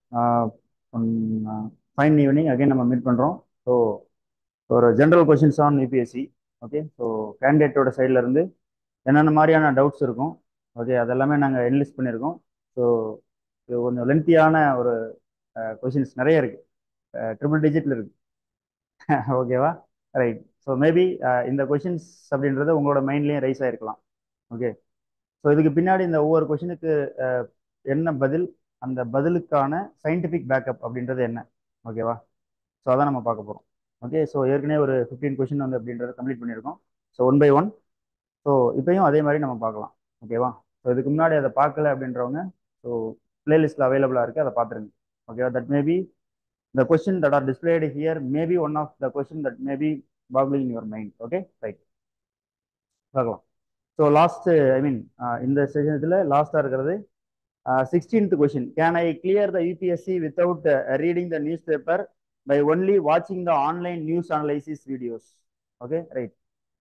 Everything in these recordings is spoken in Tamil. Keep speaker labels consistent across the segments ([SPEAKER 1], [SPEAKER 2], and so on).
[SPEAKER 1] ஃபைன் ஈவினிங் அகைன் நம்ம மீட் பண்ணுறோம் ஸோ ஒரு general questions on UPSC okay so கேண்டிடேட்டோட சைடில் இருந்து என்னென்ன மாதிரியான டவுட்ஸ் இருக்கும் ஓகே அதெல்லாமே நாங்கள் என்லிஸ்ட் பண்ணியிருக்கோம் ஸோ இது கொஞ்சம் லென்த்தியான ஒரு கொஷின்ஸ் நிறைய இருக்குது ட்ரிபிள் டிஜிட்டில் இருக்குது ஓகேவா ரைட் ஸோ மேபி இந்த கொஷின்ஸ் அப்படின்றது உங்களோட மைண்ட்லேயும் ரைஸ் ஆகிருக்கலாம் ஓகே ஸோ இதுக்கு பின்னாடி இந்த ஒவ்வொரு கொஷினுக்கு என்ன பதில் அந்த பதிலுக்கான சயின்டிஃபிக் பேக்கப் அப்படின்றது என்ன ஓகேவா ஸோ அதான் நம்ம பார்க்க போகிறோம் ஓகே ஸோ ஏற்கனவே ஒரு ஃபிஃப்டீன் கொஷின் வந்து அப்படின்றத கம்ப்ளீட் பண்ணியிருக்கோம் so one by one so இப்பயும் அதே மாதிரி நம்ம பார்க்கலாம் ஓகேவா ஸோ இதுக்கு முன்னாடி அதை பார்க்கல அப்படின்றவங்க ஸோ பிளேலிஸ்ட்டில் அவைலபிளாக இருக்குது அதை பார்த்துருங்க ஓகேவா that maybe the question that are displayed here may be one of the question that may be boggling in your mind okay right பார்க்கலாம் ஸோ லாஸ்ட் ஐ மீன் இந்த செஷனத்தில் லாஸ்ட்டாக இருக்கிறது sixteenth question can I clear the UPSC without reading the news paper by only வாட்சிங் the online news analysis videos okay right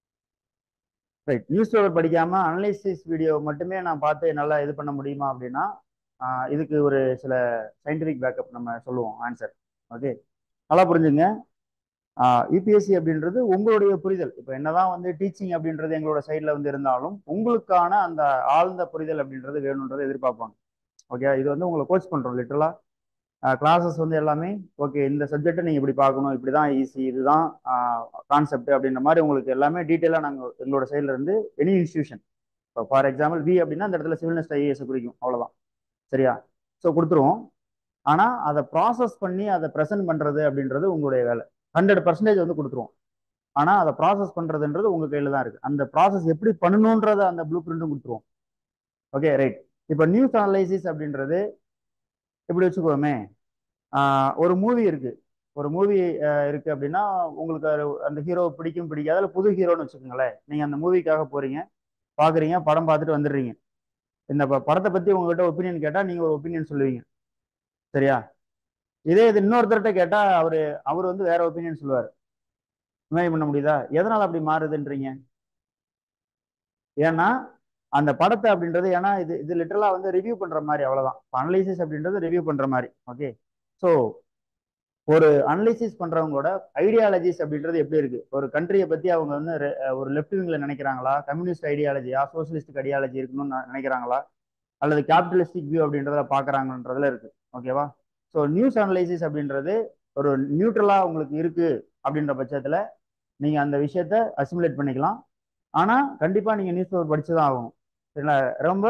[SPEAKER 1] right news paper படிக்காம அனலைசிஸ் வீடியோ மட்டுமே நான் பார்த்து நல்லா இது பண்ண முடியுமா அப்படின்னா இதுக்கு ஒரு சில சயின்டிஃபிக் பேக்கப் நம்ம சொல்லுவோம் ஆன்சர் ஓகே நல்லா புரிஞ்சுங்க யூபிஎஸ்சி அப்படின்றது உங்களுடைய புரிதல் இப்போ என்னதான் வந்து டீச்சிங் அப்படின்றது எங்களோட சைடில் வந்து இருந்தாலும் உங்களுக்கான அந்த ஆழ்ந்த புரிதல் அப்படின்றது வேணுன்றதை எதிர்பார்ப்பாங்க ஓகே இது வந்து உங்களை கோச் பண்ணுறோம் லிட்டரலாக கிளாஸஸ் வந்து எல்லாமே ஓகே இந்த சப்ஜெக்டை நீங்கள் இப்படி பார்க்கணும் இப்படி தான் ஈஸி இதுதான் கான்செப்ட் அப்படின்ற மாதிரி உங்களுக்கு எல்லாமே டீட்டெயிலாக நாங்கள் எங்களோட சைடில் இருந்து எனி இன்ஸ்டியூஷன் இப்போ ஃபார் எக்ஸாம்பிள் வி அப்படின்னா அந்த இடத்துல சிவில் நெஸ்ட் ஐஏஎஸ் குறிக்கும் அவ்வளோதான் சரியா ஸோ கொடுத்துருவோம் ஆனால் அதை ப்ராசஸ் பண்ணி அதை ப்ரெசென்ட் பண்ணுறது அப்படின்றது உங்களுடைய வேலை ஹண்ட்ரட் பர்சன்டேஜ் வந்து கொடுத்துருவோம் ஆனால் அதை ப்ராசஸ் பண்ணுறதுன்றது உங்கள் கையில் தான் இருக்குது அந்த ப்ராசஸ் எப்படி பண்ணணுன்றத அந்த ப்ளூ பிரிண்ட்டும் கொடுத்துருவோம் ஓகே ரைட் இப்போ நியூஸ் அனலைசிஸ் அப்படின்றது எப்படி வச்சுக்கோமே ஒரு மூவி இருக்குது ஒரு மூவி இருக்குது அப்படின்னா உங்களுக்கு அந்த ஹீரோ பிடிக்கும் பிடிக்காத அதில் புது ஹீரோன்னு வச்சுக்கோங்களேன் நீங்கள் அந்த மூவிக்காக போகிறீங்க பார்க்குறீங்க படம் பார்த்துட்டு வந்துடுறீங்க இந்த படத்தை பற்றி உங்ககிட்ட ஒப்பீனியன் கேட்டால் நீங்கள் ஒரு ஒப்பீனியன் சொல்லுவீங்க சரியா இதே இது இன்னொருத்தர்கிட்ட கேட்டால் அவர் அவர் வந்து வேற ஒப்பீனியன் சொல்லுவார் இமேஜ் பண்ண முடியுதா எதனால் அப்படி மாறுதுன்றீங்க ஏன்னா அந்த படத்தை அப்படின்றது ஏன்னா இது இது லிட்டரலாக வந்து ரிவ்யூ பண்ணுற மாதிரி அவ்வளோதான் அனலைசிஸ் அப்படின்றது ரிவ்யூ பண்ணுற மாதிரி ஓகே ஸோ ஒரு அனலைசிஸ் பண்ணுறவங்களோட ஐடியாலஜிஸ் அப்படின்றது எப்படி இருக்கு ஒரு கண்ட்ரியை பற்றி அவங்க வந்து ஒரு லெஃப்ட் விங்கில் நினைக்கிறாங்களா கம்யூனிஸ்ட் ஐடியாலஜியா சோசியலிஸ்டிக் ஐடியாலஜி இருக்கணும்னு நினைக்கிறாங்களா அல்லது கேபிட்டலிஸ்டிக் வியூ அப்படின்றத பார்க்குறாங்கன்றதுல இருக்கு ஓகேவா ஸோ நியூஸ் அனலைசிஸ் அப்படின்றது ஒரு நியூட்ரலாக உங்களுக்கு இருக்கு அப்படின்ற பட்சத்தில் நீங்கள் அந்த விஷயத்த அசிமுலேட் பண்ணிக்கலாம் ஆனால் கண்டிப்பாக நீங்கள் நியூஸ் பேப்பர் படிச்சு தான் ஆகணும் சரிங்களா ரொம்ப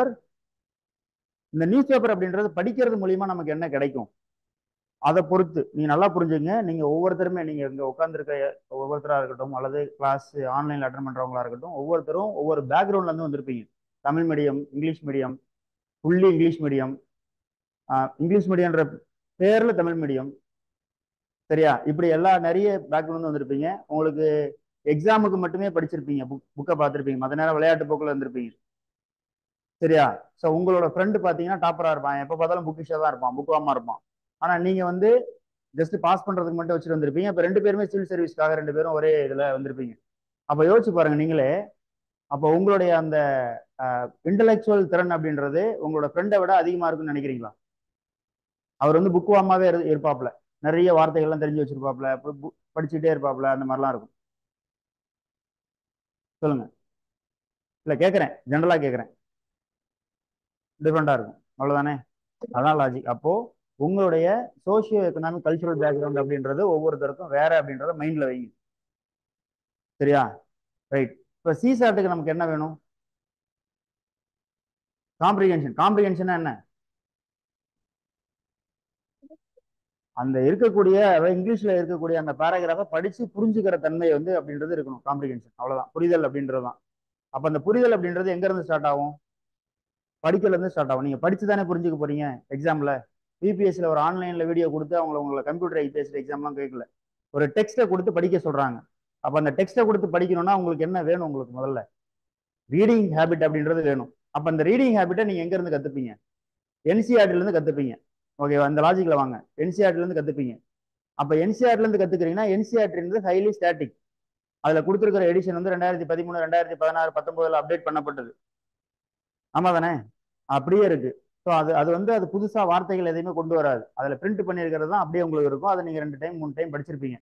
[SPEAKER 1] இந்த நியூஸ் பேப்பர் அப்படின்றது படிக்கிறது மூலியமா நமக்கு என்ன கிடைக்கும் அதை பொறுத்து நீங்கள் நல்லா புரிஞ்சுங்க நீங்கள் ஒவ்வொருத்தருமே நீங்கள் இங்கே உட்காந்துருக்க ஒவ்வொருத்தராக இருக்கட்டும் அல்லது கிளாஸ் ஆன்லைனில் அட்டன் பண்ணுறவங்களா இருக்கட்டும் ஒவ்வொருத்தரும் ஒவ்வொரு பேக்ரவுண்ட்லேருந்து வந்திருப்பீங்க Tamil medium English medium fully English medium English மீடியம்ன்ற பேரில் தமிழ் மீடியம் சரியா இப்படி எல்லா நிறைய பேக்ரவுண்ட் வந்திருப்பீங்க உங்களுக்கு எக்ஸாமுக்கு மட்டுமே படிச்சிருப்பீங்க புக் புக்கை பார்த்துருப்பீங்க மற்ற நேரம் விளையாட்டு போக்கில் இருந்திருப்பீங்க சரியா ஸோ உங்களோட ஃப்ரெண்டு பார்த்தீங்கன்னா டாப்பராக இருப்பான் எப்போ பார்த்தாலும் புக்கிஷாக தான் இருப்பான் புக் வாமா இருப்பான் ஆனால் நீங்கள் வந்து ஜஸ்ட் பாஸ் பண்ணுறதுக்கு மட்டும் வச்சுட்டு வந்திருப்பீங்க இப்போ ரெண்டு பேருமே சிவில் சர்வீஸ்க்காக ரெண்டு பேரும் ஒரே இதில் வந்திருப்பீங்க அப்போ யோசிச்சு பாருங்க நீங்களே அப்போ உங்களுடைய அந்த இன்டலெக்சுவல் திறன் அப்படின்றது உங்களோட ஃப்ரெண்டை விட அதிகமாக இருக்குன்னு நினைக்கிறீங்களா அவர் வந்து புக் வாமாவே இருப்பாப்ல நிறைய வார்த்தைகள்லாம் தெரிஞ்சு வச்சிருப்பாப்ல படிச்சுட்டே இருப்பாப்ல அந்த மாதிரிலாம் இருக்கும் சொல்லுங்க இல்லை கேட்குறேன் ஜென்ரலாக கேட்குறேன் டிஃப்ரெண்டாக இருக்கும் அவ்வளோதானே அதான் லாஜிக் அப்போ உங்களுடைய சோசியோ எக்கனாமிக் கல்ச்சுரல் பேக்ரவுண்ட் அப்படின்றது ஒவ்வொருத்தருக்கும் வேற அப்படின்றத மைண்ட்ல வைங்க சரியா ரைட் இப்போ சிசாட்டுக்கு நமக்கு என்ன வேணும் காம்ப்ரிஹென்ஷன் காம்ப்ரிஹென்ஷன் என்ன அந்த இருக்கக்கூடிய அதாவது இங்கிலீஷ்ல இருக்கக்கூடிய அந்த பேராகிராஃபை படிச்சு புரிஞ்சுக்கிற தன்மை வந்து அப்படின்றது இருக்கணும் காம்ப்ரிஹென்ஷன் அவ்வளவுதான் புரிதல் அப்படின்றது தான் அப்ப அந்த புரிதல் அப்படின்றது எங்க இருந்து ஸ்டார்ட் ஆகும் படிக்கல இருந்து ஸ்டார்ட் ஆகும் நீங்க படிச்சு தானே புரிஞ்சுக்க போறீங்க எக்ஸாம்ல பிபிஎஸ்சியில் ஒரு ஆன்லைன்ல வீடியோ கொடுத்து அவங்கள உங்களை கம்ப்யூட்டர் ஐபிஎஸ்சி எக்ஸாம்லாம் கேட்கல ஒரு டெக்ஸ்ட்டை கொடுத்து படிக்க சொல்றாங்க அப்போ அந்த டெக்ஸ்ட்டை கொடுத்து படிக்கணும்னா உங்களுக்கு என்ன வேணும் உங்களுக்கு முதல்ல ரீடிங் ஹேபிட் அப்படின்றது வேணும் அப்போ அந்த ரீடிங் ஹேபிட்டை நீங்க எங்க இருந்து கத்துப்பீங்க என்சிஆர்டில இருந்து கத்துப்பீங்க ஓகேவா அந்த லாஜிக்ல வாங்க என்சிஆர்டில இருந்து கத்துப்பீங்க அப்ப என்சிஆர்ல இருந்து கத்துக்கிறீங்கன்னா என்சிஆர்டி ஹைலி ஸ்டாட்டிக் அதுல கொடுத்துருக்கிற எடிஷன் வந்து ரெண்டாயிரத்தி பதிமூணு ரெண்டாயிரத்தி பதினாறு பத்தொன்பதுல அப்டேட் பண்ணப்பட்டது ஆமா தானே அப்படியே இருக்கு ஸோ அது அது வந்து அது புதுசாக வார்த்தைகள் எதையுமே கொண்டு வராது அதில் பிரிண்ட் பண்ணியிருக்கிறது தான் அப்படியே உங்களுக்கு இருக்கும் அதை நீங்கள் ரெண்டு டைம் மூணு டைம் படிச்சிருப்பீங்க